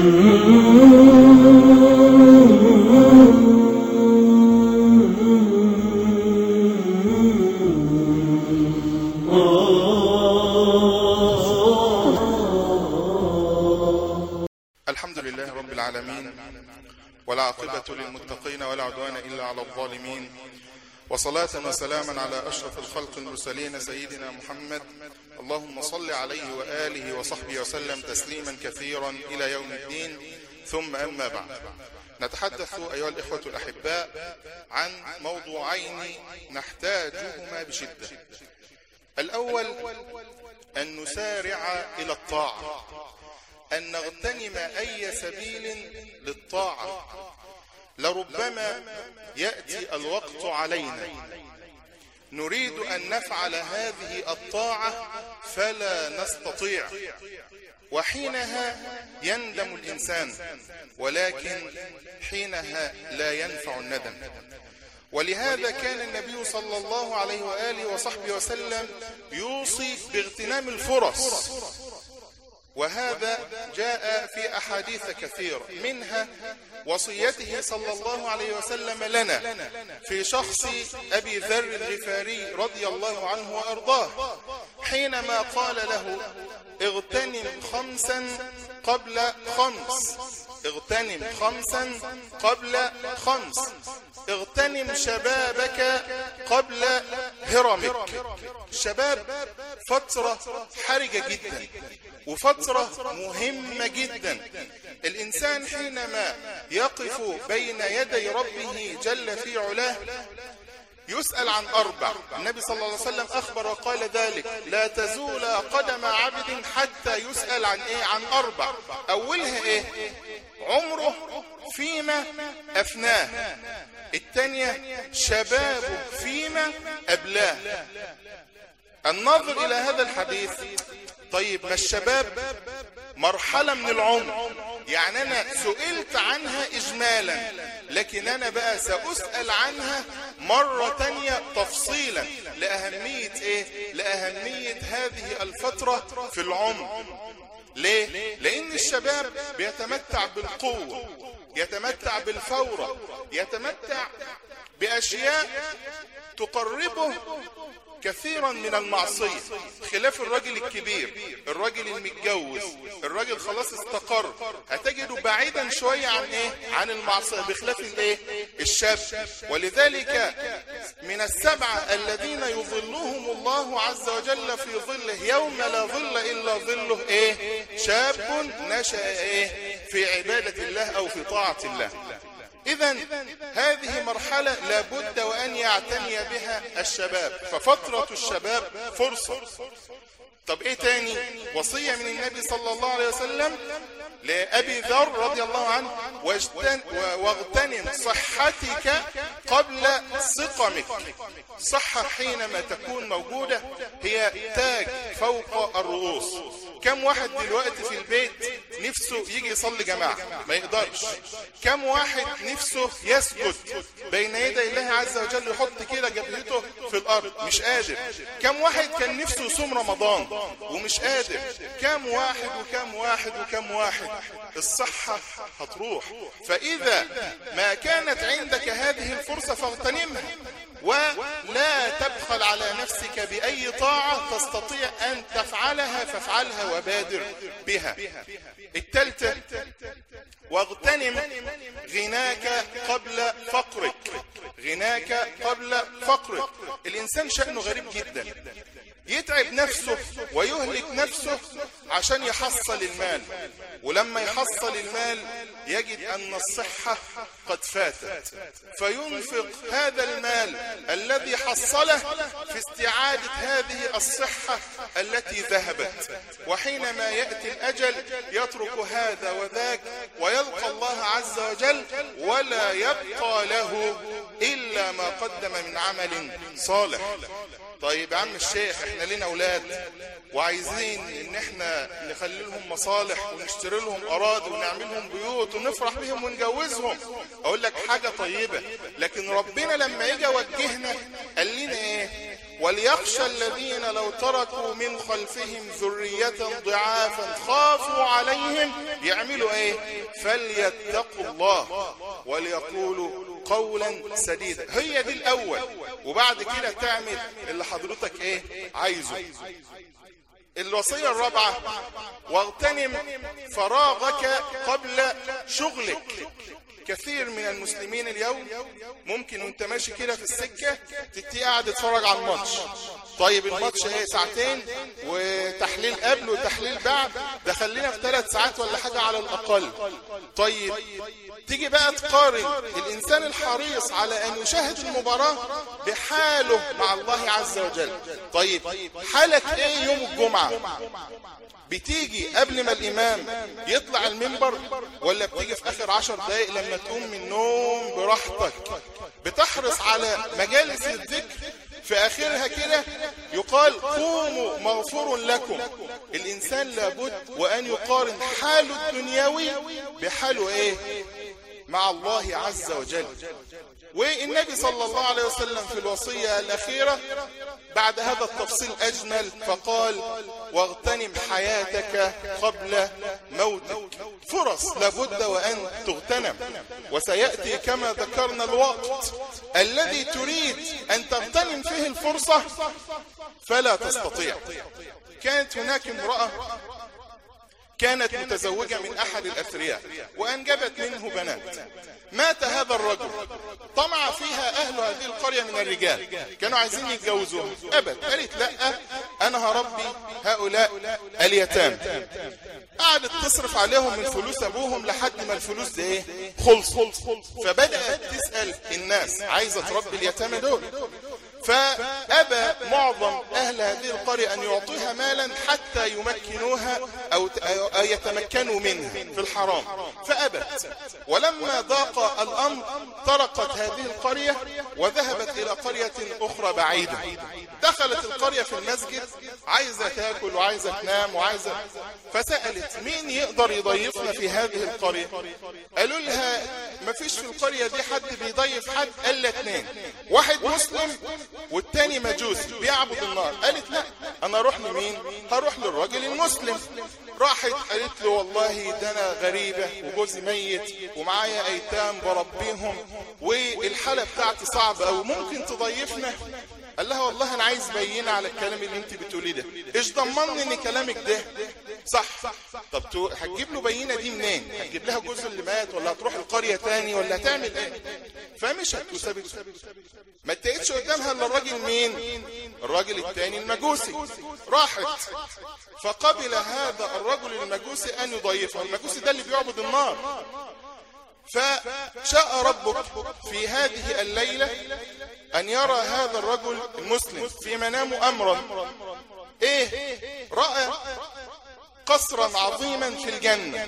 الحمد لله رب العالمين والعاقبة للمتقين ولا عدوان إلا على الظالمين وصلاة وسلاما على أشرف الخلق المرسلين سيدنا محمد اللهم صل عليه وآله وصحبه وسلم تسليما كثيرا إلى يوم الدين ثم أما بعد نتحدث أيها الإخوة الأحباء عن موضوعين نحتاجهما بشدة الأول أن نسارع إلى الطاعة أن نغتنم أي سبيل للطاعة لربما يأتي الوقت علينا نريد أن نفعل هذه الطاعة فلا نستطيع وحينها يندم الإنسان ولكن حينها لا ينفع الندم ولهذا كان النبي صلى الله عليه وآله وصحبه وسلم يوصي باغتنام الفرص وهذا جاء في أحاديث كثيرة منها وصيته صلى الله عليه وسلم لنا في شخص أبي ذر الغفاري رضي الله عنه وأرضاه حينما قال له اغتنم خمسا قبل خمس اغتنم خمسا قبل خمس اغتنم شبابك قبل هرمك الشباب فترة حرجة جدا وفترة مهمة جدا الإنسان حينما يقف بين يدي ربه جل في علاه يسأل عن أربع النبي صلى الله عليه وسلم أخبر وقال ذلك لا تزول قدم عبد حتى يسأل عن إيه عن أربع أولها إيه عمره فيما أفناه الثانية شبابه فيما أبلاه النظر إلى هذا الحديث طيب ما الشباب مرحلة من العمر يعني أنا سئلت عنها إجمالا لكن أنا بقى سأسأل عنها مرة تانية تفصيلا لأهمية إيه؟ لأهمية هذه الفترة في العمر ليه؟ لأن الشباب بيتمتع بالقوة يتمتع بالفورة يتمتع بأشياء تقربه كثيرا من المعصية خلاف الراجل الكبير الراجل المتجوز الراجل خلاص استقر هتجده بعيدا شوية عن ايه عن المعصية بخلاف الايه الشاب ولذلك من السبعة الذين يظلهم الله عز وجل في ظله يوم لا ظل الا ظله ايه شاب نشأ ايه في عبادة الله او في طاعة الله إذا هذه مرحلة لابد وأن يعتني بها الشباب ففترة الشباب فرصة طب إيه تاني وصية من النبي صلى الله عليه وسلم لأبي ذر رضي الله عنه واغتنم صحتك قبل سقمك صحة حينما تكون موجودة هي تاج فوق الرؤوس كم واحد دلوقتي في البيت نفسه يجي يصلي جماعة ما يقدرش كم واحد نفسه يسجد بين يدي الله عز وجل يحط كده جبهته في الأرض مش قادر كم واحد كان نفسه يصوم رمضان ومش قادر كم واحد وكم واحد وكم واحد الصحة هتروح فإذا ما كانت عندك هذه الفرصة فاغتنمها ولا تبخل على نفسك بأي طاعة تستطيع أن تفعلها فافعلها وبادر بها التالتة واغتنم غناك قبل فقرك غناك قبل فقرك الإنسان شأنه غريب جدا يتعب نفسه ويهلك نفسه عشان يحصل المال ولما يحصل المال يجد أن الصحة قد فاتت فينفق هذا المال الذي حصله في استعادة هذه الصحة التي ذهبت وحينما يأتي الأجل يترك هذا وذاك ويلقى الله عز وجل ولا يبقى له إلا ما قدم من عمل صالح طيب يا عم الشيخ احنا لنا اولاد وعايزين ان احنا نخلي لهم مصالح ونشتري لهم اراضي ونعملهم بيوت ونفرح بهم ونجوزهم اقول لك حاجة طيبة لكن ربنا لما يجي وجهنا قال لنا ايه وليخشى الذين لو تركوا من خلفهم ذرية ضعافا خافوا عليهم يعملوا ايه فليتقوا الله وليقولوا قولا سديدا هي دي الاول وبعد كده تعمل اللي حضرتك ايه عايزه الوصية الرابعة واغتنم فراغك قبل شغلك كثير من المسلمين اليوم ممكن وانت ماشي كده في السكة تتي قاعد تتفرج على الماتش طيب الماتش ايه ساعتين وتحليل قبل وتحليل بعد ده خلينا في ثلاث ساعات ولا حاجة على الأقل طيب تيجي بقى تقارن الإنسان الحريص على أن يشاهد المباراة بحاله مع الله عز وجل طيب حالك ايه يوم الجمعة بتيجي قبل ما الإمام يطلع المنبر ولا بتيجي في آخر عشر دقايق لما تقوم من النوم براحتك بتحرص على مجالس الذكر في آخرها كده يقال قوموا مغفور لكم الإنسان لابد وأن يقارن حاله الدنيوي بحاله إيه مع الله عز وجل والنبي صلى الله عليه وسلم في الوصية الأخيرة بعد هذا التفصيل أجمل فقال واغتنم حياتك قبل موتك فرص لابد وأن تغتنم وسيأتي كما ذكرنا الوقت الذي تريد أن تغتنم فيه الفرصة فلا تستطيع كانت هناك امرأة كانت متزوجة من أحد الأثرياء وأنجبت منه بنات مات هذا الرجل طمع فيها أهل هذه القرية من الرجال كانوا عايزين يتجوزوها أبد قالت لا أنا هربي هؤلاء اليتام قعدت تصرف عليهم من فلوس أبوهم لحد ما الفلوس دي إيه خلص فبدأت تسأل الناس عايزة تربي اليتامى دول فأبى معظم أهل هذه القرية أن يعطيها مالا حتى يمكنوها أو يتمكنوا منها في الحرام فأبت ولما ضاق الأمر طرقت هذه القرية وذهبت إلى قرية أخرى بعيدة دخلت القرية في المسجد عايزة تاكل وعايزة تنام وعايزة فسألت مين يقدر يضيفنا في هذه القرية قالوا لها ما فيش في القرية دي حد بيضيف حد إلا اثنين واحد مسلم والتاني مجوسي بيعبد النار قالت لا انا اروح لمين هروح للراجل المسلم راحت قالت له والله ده انا غريبة وجوزي ميت ومعايا ايتام بربيهم والحالة بتاعتي صعبة او ممكن تضيفنا قال لها والله انا عايز بينة على الكلام اللي انت بتقوليه ده ايش ضمني ان كلامك ده صح طب تو... هتجيب له بينة دي منين هتجيب لها جزء اللي مات ولا هتروح القرية تاني ولا هتعمل ايه فمشت وسابت ما اتقيتش قدامها الا الراجل مين الراجل التاني المجوسي راحت فقبل هذا الرجل المجوسي ان يضيفها المجوسي ده اللي بيعبد النار فشاء ربك في هذه الليلة أن يرى هذا الرجل المسلم في منامه أمرا إيه رأى قصرا عظيما في الجنة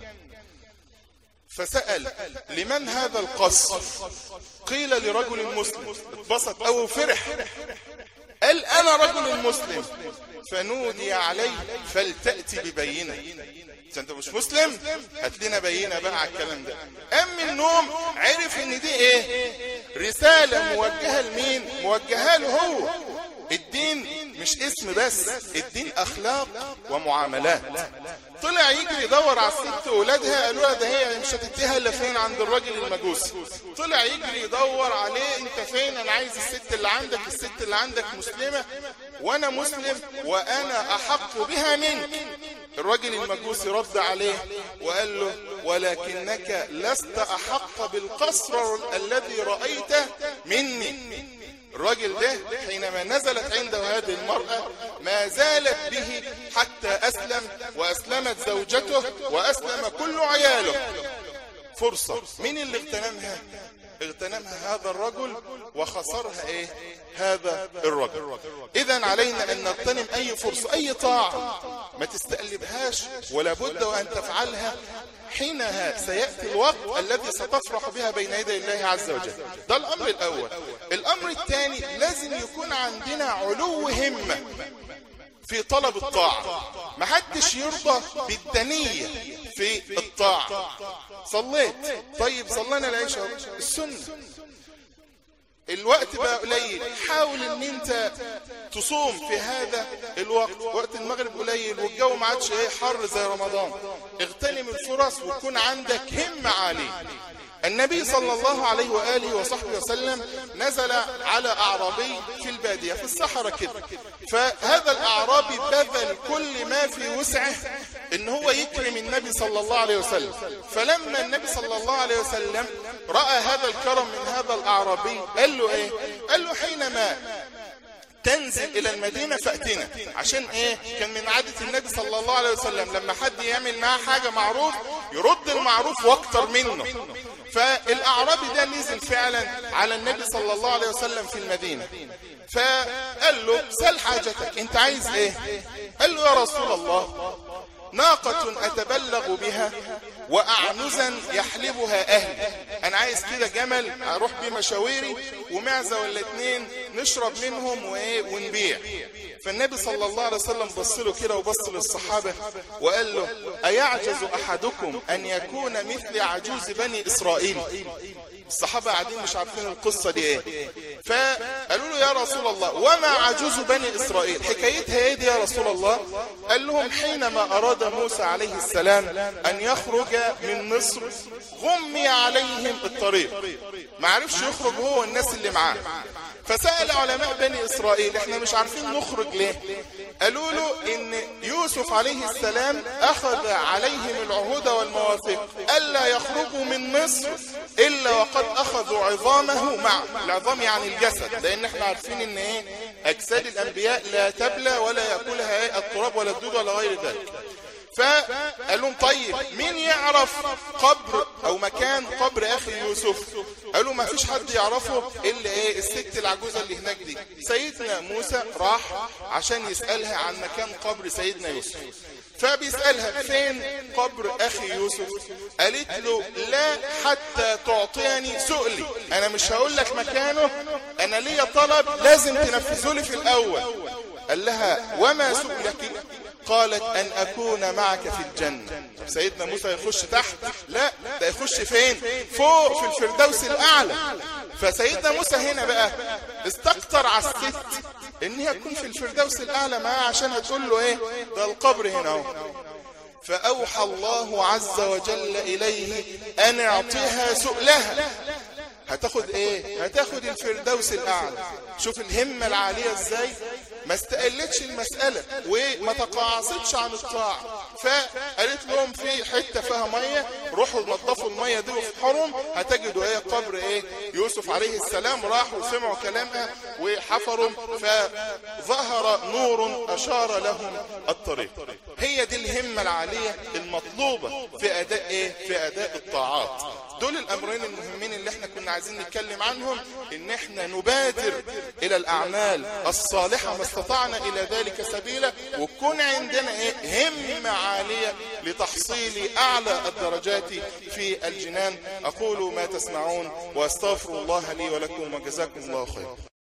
فسأل لمن هذا القصر قيل لرجل مسلم اتبسط أو فرح قال أنا رجل مسلم فنودي عليه فلتأتي ببينة انت مش مسلم هات لنا بينه بقى على الكلام ده قام من النوم عرف ان دي ايه رساله موجهه لمين موجهه له هو الدين مش اسم بس الدين اخلاق ومعاملات طلع يجري يدور على الست واولادها قالوا لها ده هي مش هتديها الا فين عند الراجل المجوسي طلع يجري يدور عليه انت فين انا عايز الست اللي عندك الست اللي عندك مسلمه وانا مسلم وانا احق بها منك الراجل المجوسي رد عليه وقال له ولكنك لست احق بالقصر الذي رايته مني الراجل ده حينما نزلت عنده هذه المرأة ما زالت به حتى أسلم وأسلمت زوجته وأسلم كل عياله فرصة مين اللي اغتنمها اغتنمها هذا الرجل وخسرها ايه هذا الرجل اذا علينا ان نغتنم اي فرصة اي طاعة ما تستقلبهاش ولا بد وان تفعلها حينها سيأتي الوقت الذي ستفرح بها بين يدي الله عز وجل ده الامر الاول الامر الثاني لازم يكون عندنا علو همة في طلب الطاعة ما حدش يرضى بالدنية في الطاعة صليت طيب صلينا العشاء السنة الوقت بقى قليل حاول ان انت تصوم في هذا الوقت وقت المغرب قليل والجو ما عادش ايه حر زي رمضان اغتنم الفرص ويكون عندك همة عالية النبي صلى الله عليه وآله وصحبه وسلم نزل على أعرابي في البادية في الصحراء كده فهذا الأعرابي بذل كل ما في وسعه ان هو يكرم النبي صلى الله عليه وسلم فلما النبي صلى الله عليه وسلم رأى هذا الكرم من هذا الأعرابي قال له ايه قال له حينما تنزل الى المدينة فأتنا عشان ايه كان من عادة النبي صلى الله عليه وسلم لما حد يعمل معاه حاجة معروف يرد المعروف واكتر منه فالاعرابي ده نزل فعلا على النبي صلى الله عليه وسلم في المدينة فقال له سل حاجتك انت عايز ايه قال له يا رسول الله ناقة أتبلغ بها وأعنزا يحلبها أهلي أنا عايز كده جمل أروح بيه مشاويري ومعزة ولا اتنين نشرب منهم وإيه ونبيع فالنبي صلى الله عليه وسلم بص له كده وبص للصحابة وقال له أيعجز أحدكم أن يكون مثل عجوز بني إسرائيل الصحابة قاعدين مش عارفين القصة دي ايه فقالوا له يا رسول الله وما عجوز بني إسرائيل حكايتها ايه دي يا رسول الله قال لهم حينما أراد موسى عليه السلام أن يخرج من مصر غمي عليهم الطريق ما عرفش يخرج هو والناس اللي معاه فسأل علماء بني إسرائيل احنا مش عارفين نخرج ليه قالوا له ان يوسف عليه السلام اخذ عليهم العهود والمواثيق الا يخرجوا من مصر الا وقد اخذوا عظامه مع العظام يعني الجسد لان احنا عارفين ان ايه اجساد الانبياء لا تبلى ولا ياكلها ايه التراب ولا الدود ولا غير ذلك فقال لهم طيب مين يعرف قبر او مكان قبر اخي يوسف قالوا ما فيش حد يعرفه الا ايه الست العجوزة اللي هناك دي سيدنا موسى راح عشان يسألها عن مكان قبر سيدنا يوسف فبيسألها فين قبر اخي يوسف قالت له لا حتى تعطيني سؤلي انا مش هقول لك مكانه انا ليا طلب لازم تنفذه لي في الاول قال لها وما سؤلك قالت أن أكون معك في الجنة سيدنا موسى يخش تحت لا ده يخش فين فوق في الفردوس الأعلى فسيدنا موسى هنا بقى استكتر على الست ان هي تكون في الفردوس الأعلى معاه عشان هتقول له ايه ده القبر هنا اهو فأوحى الله عز وجل إليه أن اعطيها سؤلها هتاخد ايه هتاخد الفردوس الاعلى شوف الهمة العالية ازاي ما استقلتش المسألة وما تقاعصتش عن الطاعة فقالت لهم في حتة فيها مية روحوا نظفوا المية دي وفي حرم هتجدوا ايه قبر ايه يوسف عليه السلام راحوا سمعوا كلامها وحفروا فظهر نور اشار لهم الطريق هي دي الهمة العالية المطلوبة في اداء ايه في اداء الطاعات دول الامرين المهمين اللي احنا كنا عايزين نتكلم عنهم ان احنا نبادر الى الاعمال الصالحة ما استطعنا الى ذلك سبيلا وكون عندنا ايه همة عالية لتحصيل اعلى الدرجات في الجنان اقول ما تسمعون واستغفر الله لي ولكم وجزاكم الله خير